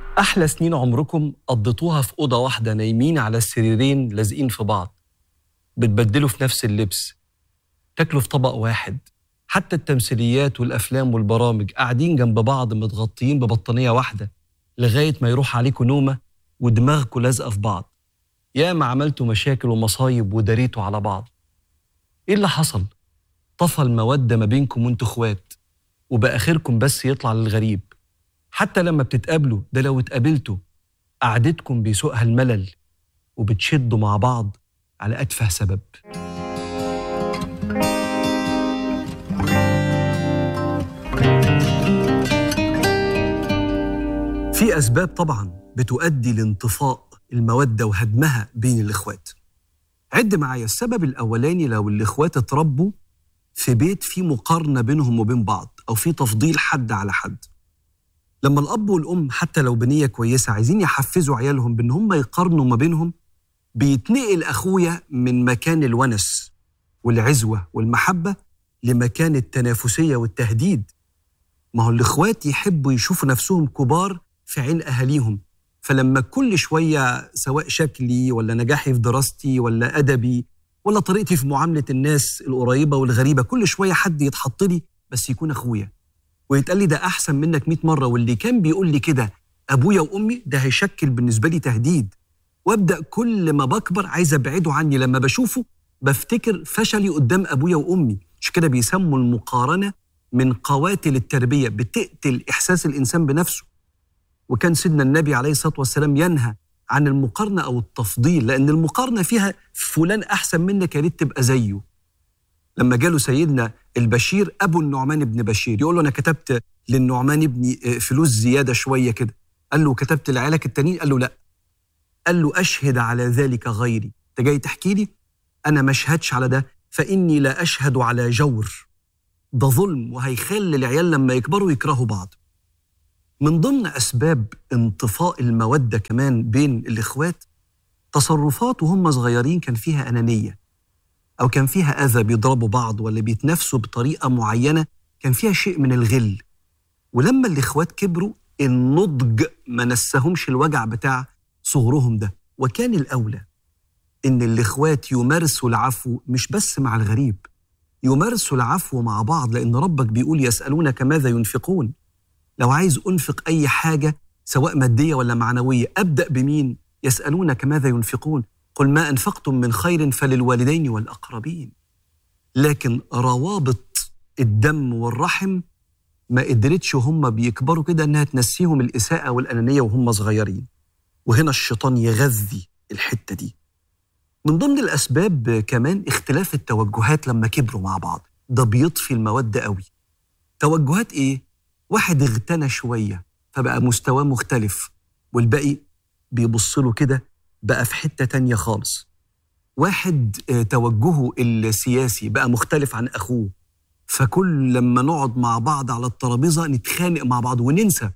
أحلى سنين عمركم قضيتوها في أوضة واحدة نايمين على السريرين لازقين في بعض بتبدلوا في نفس اللبس تاكلوا في طبق واحد حتى التمثيليات والأفلام والبرامج قاعدين جنب بعض متغطيين ببطانية واحدة لغاية ما يروح عليكم نومة ودماغكم لازقة في بعض ياما عملتوا مشاكل ومصايب وداريتوا على بعض ايه اللي حصل؟ طفى المودة ما بينكم وانتوا اخوات وبقى خيركم بس يطلع للغريب حتى لما بتتقابلوا ده لو اتقابلتوا قعدتكم بيسوقها الملل وبتشدوا مع بعض على أتفه سبب في أسباب طبعا بتؤدي لانطفاء المودة وهدمها بين الإخوات عد معايا السبب الأولاني لو الإخوات اتربوا في بيت فيه مقارنة بينهم وبين بعض أو في تفضيل حد على حد لما الأب والأم حتى لو بنية كويسة عايزين يحفزوا عيالهم بإن هم يقارنوا ما بينهم بيتنقل أخويا من مكان الونس والعزوة والمحبة لمكان التنافسية والتهديد ما هو الإخوات يحبوا يشوفوا نفسهم كبار في عين أهاليهم فلما كل شوية سواء شكلي ولا نجاحي في دراستي ولا أدبي ولا طريقتي في معاملة الناس القريبة والغريبة كل شوية حد يتحط لي بس يكون أخويا ويتقال لي ده أحسن منك 100 مرة واللي كان بيقول لي كده أبويا وأمي ده هيشكل بالنسبة لي تهديد وابدا كل ما بكبر عايز ابعده عني لما بشوفه بفتكر فشلي قدام ابويا وامي مش كده بيسموا المقارنه من قواتل التربيه بتقتل احساس الانسان بنفسه وكان سيدنا النبي عليه الصلاه والسلام ينهى عن المقارنه او التفضيل لان المقارنه فيها فلان احسن منك يا ريت تبقى زيه لما جاله سيدنا البشير ابو النعمان بن بشير يقول له انا كتبت للنعمان ابني فلوس زياده شويه كده قال له كتبت لعيالك التانيين قال له لا قال له أشهد على ذلك غيري أنت جاي تحكي لي أنا ما أشهدش على ده فإني لا أشهد على جور ده ظلم وهيخلي العيال لما يكبروا يكرهوا بعض من ضمن أسباب انطفاء المودة كمان بين الإخوات تصرفات وهم صغيرين كان فيها أنانية أو كان فيها أذى بيضربوا بعض ولا بيتنافسوا بطريقة معينة كان فيها شيء من الغل ولما الإخوات كبروا النضج ما نسهمش الوجع بتاع صغرهم ده وكان الأولى إن الإخوات يمارسوا العفو مش بس مع الغريب يمارسوا العفو مع بعض لأن ربك بيقول يسألونك ماذا ينفقون لو عايز أنفق أي حاجة سواء مادية ولا معنوية أبدأ بمين يسألونك ماذا ينفقون قل ما أنفقتم من خير فللوالدين والأقربين لكن روابط الدم والرحم ما قدرتش وهم بيكبروا كده انها تنسيهم الاساءه والانانيه وهم صغيرين وهنا الشيطان يغذي الحته دي من ضمن الاسباب كمان اختلاف التوجهات لما كبروا مع بعض ده بيطفي الموده قوي توجهات ايه واحد اغتنى شويه فبقى مستواه مختلف والباقي بيبص له كده بقى في حته تانية خالص واحد توجهه السياسي بقى مختلف عن اخوه فكل لما نقعد مع بعض على الترابيزه نتخانق مع بعض وننسى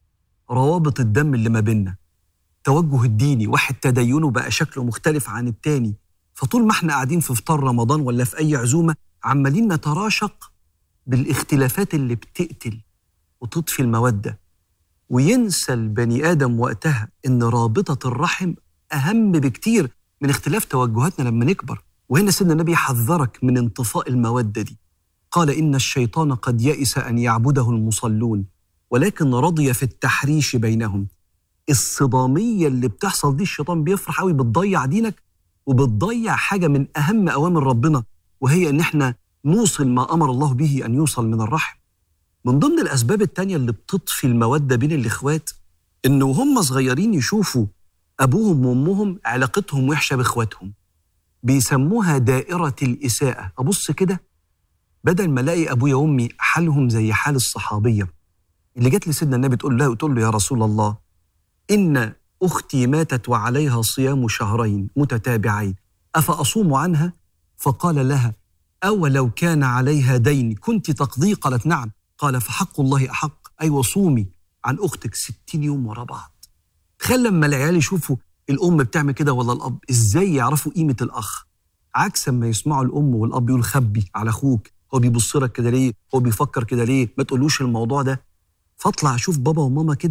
روابط الدم اللي ما بيننا التوجه الديني واحد تدينه بقى شكله مختلف عن التاني فطول ما احنا قاعدين في فطار رمضان ولا في اي عزومه عمالين نتراشق بالاختلافات اللي بتقتل وتطفي الموده وينسى البني ادم وقتها ان رابطه الرحم اهم بكتير من اختلاف توجهاتنا لما نكبر وهنا سيدنا النبي حذرك من انطفاء الموده دي قال ان الشيطان قد يئس ان يعبده المصلون ولكن رضي في التحريش بينهم الصداميه اللي بتحصل دي الشيطان بيفرح قوي بتضيع دينك وبتضيع حاجه من اهم اوامر ربنا وهي ان احنا نوصل ما امر الله به ان يوصل من الرحم من ضمن الاسباب التانية اللي بتطفي الموده بين الاخوات ان وهم صغيرين يشوفوا ابوهم وامهم علاقتهم وحشه باخواتهم بيسموها دائره الاساءه ابص كده بدل ما الاقي ابويا وامي حالهم زي حال الصحابيه اللي جت لسيدنا النبي تقول له تقول له يا رسول الله ان اختي ماتت وعليها صيام شهرين متتابعين افاصوم عنها فقال لها اولو كان عليها دين كنت تقضي قالت نعم قال فحق الله احق ايوه صومي عن اختك ستين يوم ورا بعض تخيل لما العيال يشوفوا الام بتعمل كده ولا الاب ازاي يعرفوا قيمه الاخ عكس ما يسمعوا الام والاب يقول خبي على اخوك هو بيبص لك كده ليه هو بيفكر كده ليه ما تقولوش الموضوع ده فاطلع اشوف بابا وماما كده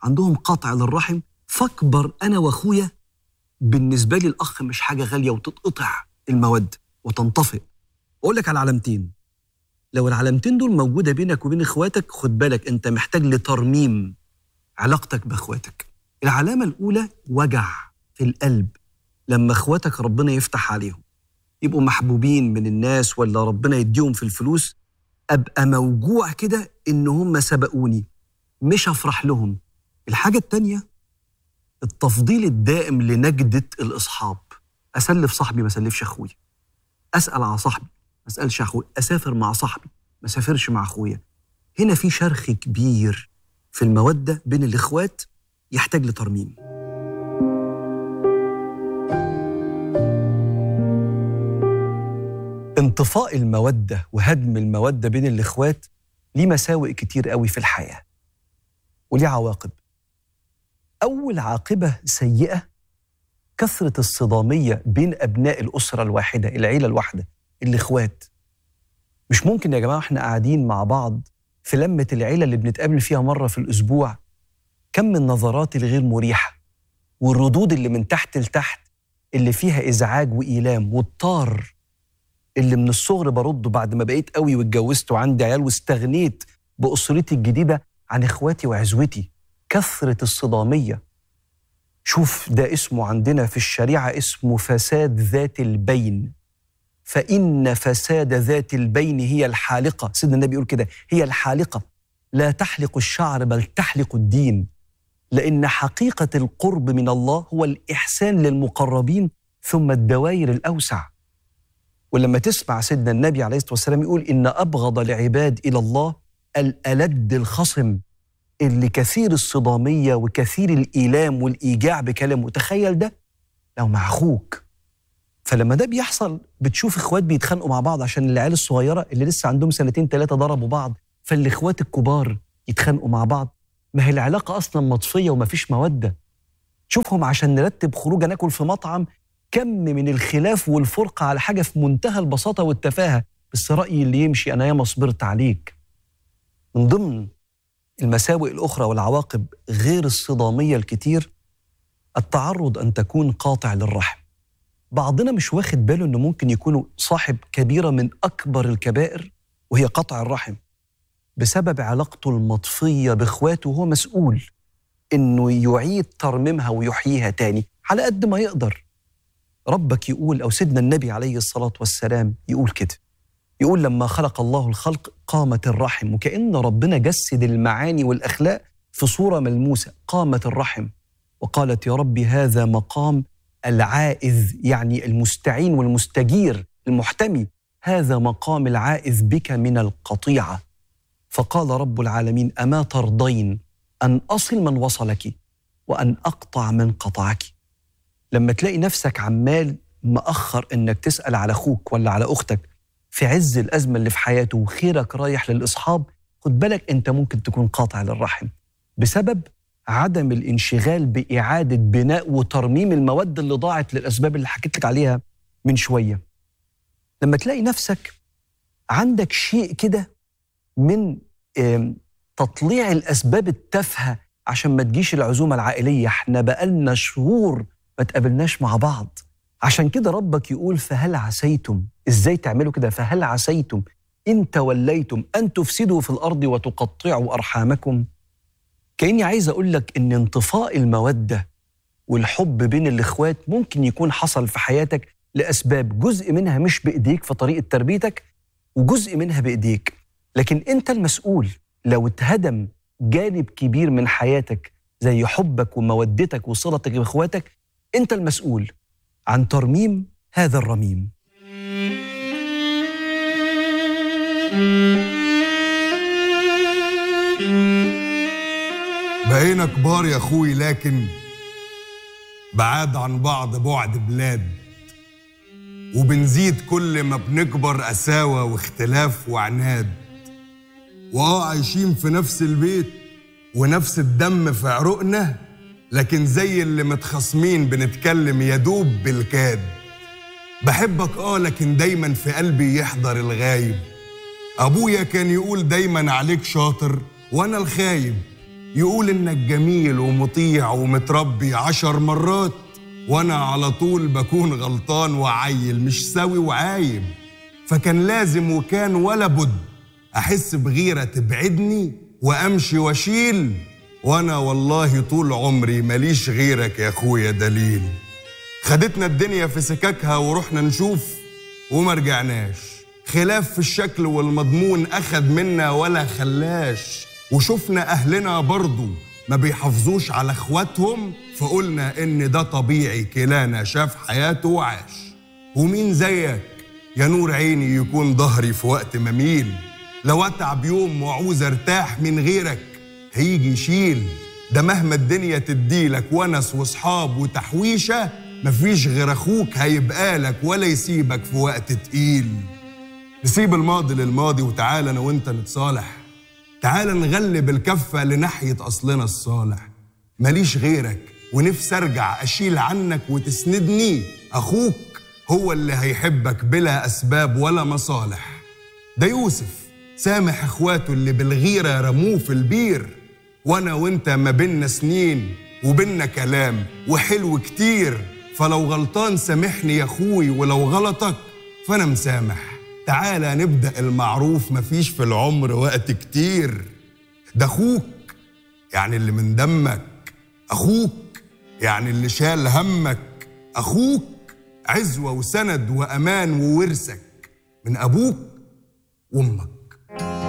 عندهم قطع للرحم فاكبر انا واخويا بالنسبه لي الاخ مش حاجه غاليه وتتقطع المواد وتنطفئ اقول لك على علامتين لو العلامتين دول موجوده بينك وبين اخواتك خد بالك انت محتاج لترميم علاقتك باخواتك العلامه الاولى وجع في القلب لما اخواتك ربنا يفتح عليهم يبقوا محبوبين من الناس ولا ربنا يديهم في الفلوس ابقى موجوع كده ان هم سبقوني مش هفرح لهم الحاجه التانيه التفضيل الدائم لنجده الاصحاب اسلف صاحبي ما اسلفش اخويا اسال على صاحبي ما اسالش اخويا اسافر مع صاحبي ما اسافرش مع اخويا هنا في شرخ كبير في الموده بين الاخوات يحتاج لترميم انطفاء المودة وهدم المودة بين الإخوات ليه مساوئ كتير قوي في الحياة وليه عواقب أول عاقبة سيئة كثرة الصدامية بين أبناء الأسرة الواحدة العيلة الواحدة الإخوات مش ممكن يا جماعة احنا قاعدين مع بعض في لمة العيلة اللي بنتقابل فيها مرة في الأسبوع كم من النظرات الغير مريحة والردود اللي من تحت لتحت اللي فيها إزعاج وإيلام والطار اللي من الصغر برده بعد ما بقيت قوي واتجوزت وعندي عيال واستغنيت بأسرتي الجديدة عن إخواتي وعزوتي كثرة الصدامية شوف ده اسمه عندنا في الشريعة اسمه فساد ذات البين فإن فساد ذات البين هي الحالقة سيدنا النبي يقول كده هي الحالقة لا تحلق الشعر بل تحلق الدين لأن حقيقة القرب من الله هو الإحسان للمقربين ثم الدوائر الأوسع ولما تسمع سيدنا النبي عليه الصلاة والسلام يقول إن أبغض العباد إلى الله الألد الخصم اللي كثير الصدامية وكثير الإيلام والإيجاع بكلامه تخيل ده لو مع أخوك فلما ده بيحصل بتشوف اخوات بيتخانقوا مع بعض عشان العيال الصغيره اللي لسه عندهم سنتين ثلاثه ضربوا بعض فالاخوات الكبار يتخانقوا مع بعض ما هي العلاقه اصلا مطفيه ومفيش موده شوفهم عشان نرتب خروجه ناكل في مطعم كم من الخلاف والفرقه على حاجه في منتهى البساطه والتفاهه بس رايي اللي يمشي انا ياما صبرت عليك من ضمن المساوئ الاخرى والعواقب غير الصداميه الكتير التعرض ان تكون قاطع للرحم بعضنا مش واخد باله انه ممكن يكونوا صاحب كبيره من اكبر الكبائر وهي قطع الرحم بسبب علاقته المطفيه باخواته وهو مسؤول انه يعيد ترميمها ويحييها تاني على قد ما يقدر ربك يقول او سيدنا النبي عليه الصلاه والسلام يقول كده يقول لما خلق الله الخلق قامت الرحم وكأن ربنا جسد المعاني والأخلاق في صورة ملموسة قامت الرحم وقالت يا رب هذا مقام العائذ يعني المستعين والمستجير المحتمي هذا مقام العائذ بك من القطيعة فقال رب العالمين أما ترضين أن أصل من وصلك وأن أقطع من قطعك لما تلاقي نفسك عمال مأخر إنك تسأل على أخوك ولا على أختك في عز الأزمة اللي في حياته وخيرك رايح للأصحاب خد بالك أنت ممكن تكون قاطع للرحم بسبب عدم الانشغال بإعادة بناء وترميم المواد اللي ضاعت للأسباب اللي حكيت لك عليها من شوية لما تلاقي نفسك عندك شيء كده من تطليع الأسباب التافهة عشان ما تجيش العزومة العائلية احنا بقالنا شهور ما تقابلناش مع بعض عشان كده ربك يقول فهل عسيتم ازاي تعملوا كده فهل عسيتم ان توليتم ان تفسدوا في الارض وتقطعوا ارحامكم كاني عايز اقول لك ان انطفاء الموده والحب بين الاخوات ممكن يكون حصل في حياتك لاسباب جزء منها مش بايديك في طريقه تربيتك وجزء منها بايديك لكن انت المسؤول لو اتهدم جانب كبير من حياتك زي حبك ومودتك وصلتك باخواتك انت المسؤول عن ترميم هذا الرميم بقينا كبار يا اخوي لكن بعاد عن بعض بعد بلاد وبنزيد كل ما بنكبر قساوة واختلاف وعناد واه عايشين في نفس البيت ونفس الدم في عروقنا لكن زي اللي متخاصمين بنتكلم يدوب بالكاد بحبك اه لكن دايما في قلبي يحضر الغايب ابويا كان يقول دايما عليك شاطر وانا الخايب يقول انك جميل ومطيع ومتربي عشر مرات وانا على طول بكون غلطان وعيل مش سوي وعايب فكان لازم وكان ولا بد احس بغيره تبعدني وامشي واشيل وانا والله طول عمري ماليش غيرك يا اخويا دليل خدتنا الدنيا في سكاكها ورحنا نشوف وما رجعناش خلاف في الشكل والمضمون اخد منا ولا خلاش وشفنا اهلنا برضو ما بيحافظوش على اخواتهم فقلنا ان ده طبيعي كلانا شاف حياته وعاش ومين زيك يا نور عيني يكون ظهري في وقت ما ميل لو اتعب يوم وعوز ارتاح من غيرك هيجي يشيل ده مهما الدنيا تديلك ونس وصحاب وتحويشه مفيش غير اخوك هيبقالك ولا يسيبك في وقت تقيل نسيب الماضي للماضي وتعالى انا وانت نتصالح تعالى نغلب الكفة لناحية أصلنا الصالح ماليش غيرك ونفسي أرجع أشيل عنك وتسندني أخوك هو اللي هيحبك بلا أسباب ولا مصالح ده يوسف سامح إخواته اللي بالغيرة رموه في البير وأنا وأنت ما بينا سنين وبينا كلام وحلو كتير فلو غلطان سامحني يا أخوي ولو غلطك فأنا مسامح تعالى نبدأ المعروف مفيش في العمر وقت كتير ده أخوك يعني اللي من دمك أخوك يعني اللي شال همك أخوك عزوة وسند وأمان وورثك من أبوك وأمك